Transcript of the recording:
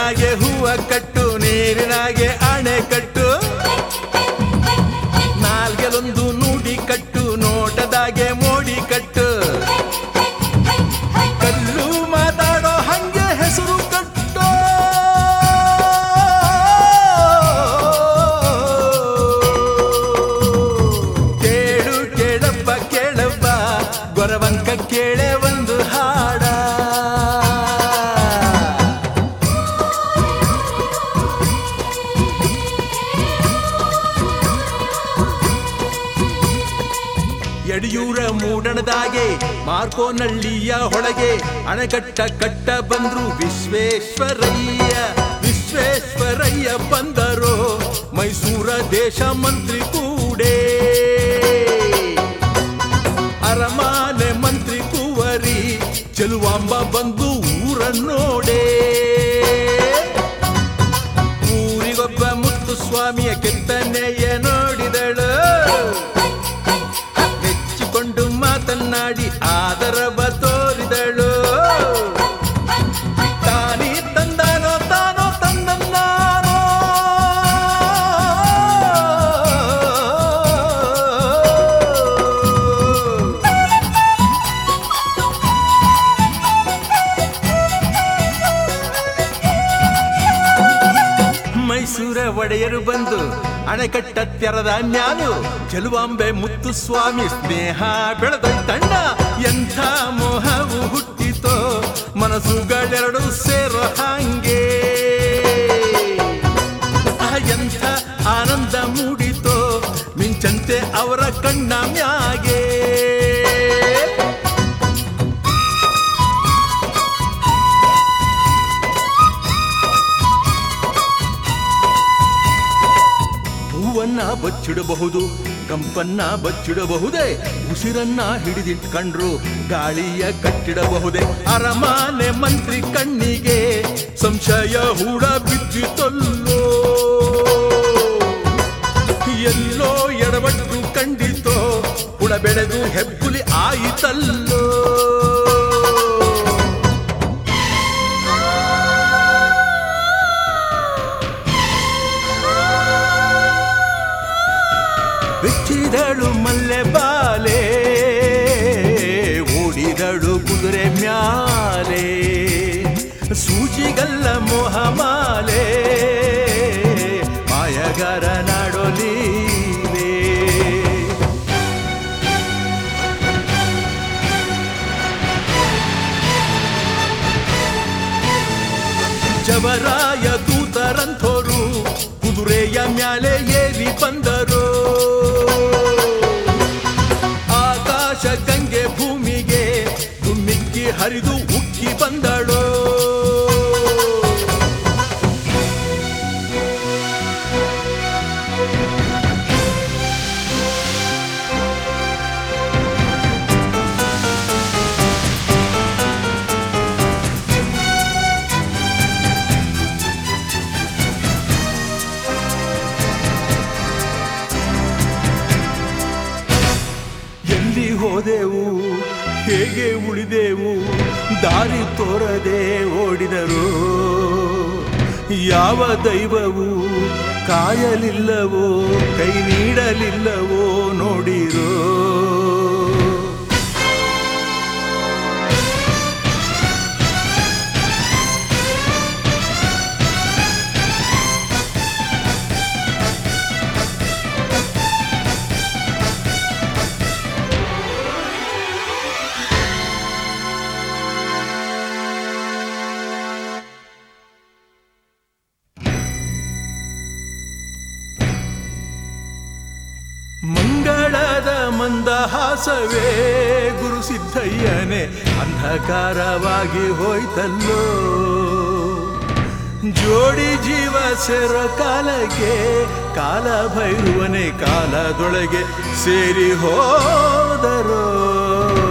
ಮರಳಿನಾಗೆ ಹೂವ ಕಟ್ಟು ನೀರಿನಾಗೆ ಅಣೆ ಕಟ್ಟು ನಾಲ್ಗೆಲೊಂದು ನುಡಿ ಕಟ್ಟು ನೋಟದಾಗೆ ಮೋಡಿ ಕಟ್ಟು ಕಲ್ಲು ಮಾತಾಡೋ ಹಂಗೆ ಹೆಸರು ಕಟ್ಟೋ ಕೇಳು ಕೇಳಪ್ಪ ಕೇಳಪ್ಪ ಗೊರವಂಕ ಕೇಳೆ ಒಂದು ಹಾಡ ಯಡಿಯೂರ ಮೂಡಣದಾಗೆ ಮಾರ್ಕೋನಳ್ಳಿಯ ಹೊಳಗೆ ಅಣೆಕಟ್ಟ ಕಟ್ಟ ಬಂದ್ರು ವಿಶ್ವೇಶ್ವರಯ್ಯ ವಿಶ್ವೇಶ್ವರಯ್ಯ ಬಂದರು ಮೈಸೂರ ದೇಶ ಮಂತ್ರಿ ಕೂಡೇ ಅರಮಾನೆ ಮಂತ್ರಿ ಕುವರಿ ಚೆಲುವಾಂಬ ಬಂದು ಊರ ನೋಡೇ ಊರಿಗೊಬ್ಬ ಮುತ್ತು ಸ್ವಾಮಿಯ ಕೆತ್ತನೆಯ ನೋಡಿದಳು ಮೆಚ್ಚಿಕೊಂಡು ಮಾತನಾಡಿ ಆದರವ ತೋರಿದಳು ತಾನಿ ತಂದಾನೋ ತಾನೋ ತಂದನ್ನಾನೋ ಮೈಸೂರ ಒಡೆಯರು ಬಂದು ಅಣೆಕಟ್ಟ ತೆರದ ನ್ಯಾಲು ಚೆಲುವಾಂಬೆ ಮುತ್ತು ಸ್ವಾಮಿ ಸ್ನೇಹ ಬೆಳೆದೊಯ್ತಣ್ಣ ಎಂಥ ಮೋಹವು ಹುಟ್ಟಿತೋ ಮನಸ್ಸುಗಳೆರಡು ಸೇರೋ ಹಾಂಗೆ ಆ ಎಂಥ ಆನಂದ ಮೂಡಿತೋ ಮಿಂಚಂತೆ ಅವರ ಕಣ್ಣ ಮ್ಯಾಗೆ ಹೂವನ್ನ ಬಚ್ಚಿಡಬಹುದು ಕಂಪನ್ನ ಬಚ್ಚಿಡಬಹುದೇ ಉಸಿರನ್ನ ಹಿಡಿದಿಟ್ಕೊಂಡ್ರು ಗಾಳಿಯ ಕಟ್ಟಿಡಬಹುದೇ ಅರಮಾನೆ ಮಂತ್ರಿ ಕಣ್ಣಿಗೆ ಸಂಶಯ ಹೂಡ ಬಿದ್ದಿತಲ್ಲೋ ಎಲ್ಲೋ ಎಡವಟ್ಟು ಕಂಡಿತೋ ಹುಳ ಬೆಳೆದು ಹೆಬ್ಬುಲಿ ಆಯಿತಲ್ಲೋ ಬಿಚ್ಚಿದಳು ಮಲ್ಲೆ ಬಾಲೆ ಓಡಿದಳು ಕುದುರೆ ಮ್ಯಾಲೆ ಸೂಜಿಗಲ್ಲ ಮೋಹಮಾಲೆ ಮಾಯಗಾರ ನಾಡೊಲೀಲೆ ಜವರಾಯ ದೂತರಂಥೋರು ಕುದುರೆಯ ಮ್ಯಾಲೆ ಏರಿ ಬಂದರು ಆಕಾಶ ಗಂಗೆ ಭೂಮಿಗೆ ದುಮ್ಮಿಕ್ಕಿ ಹರಿದು ಉಕ್ಕಿ ಬಂದಳು ಎಲ್ಲಿ ಹೋದೆವು ಹೇಗೆ ಉಳಿದೆವು ದಾರಿ ತೋರದೆ ಓಡಿದರು ಯಾವ ದೈವವು ಕಾಯಲಿಲ್ಲವೋ ಕೈ ನೀಡಲಿಲ್ಲವೋ ನೋಡಿರೋ ಮಂಗಳದ ಮಂದಹಾಸವೇ ಗುರು ಸಿದ್ದಯ್ಯನೇ ಅಂಧಕಾರವಾಗಿ ಹೋಯ್ತಲ್ಲೋ ಜೋಡಿ ಜೀವ ಸೆರ ಕಾಲಕ್ಕೆ ಕಾಲ ಭೈರುವನೇ ಕಾಲದೊಳಗೆ ಸೇರಿ ಹೋದರೋ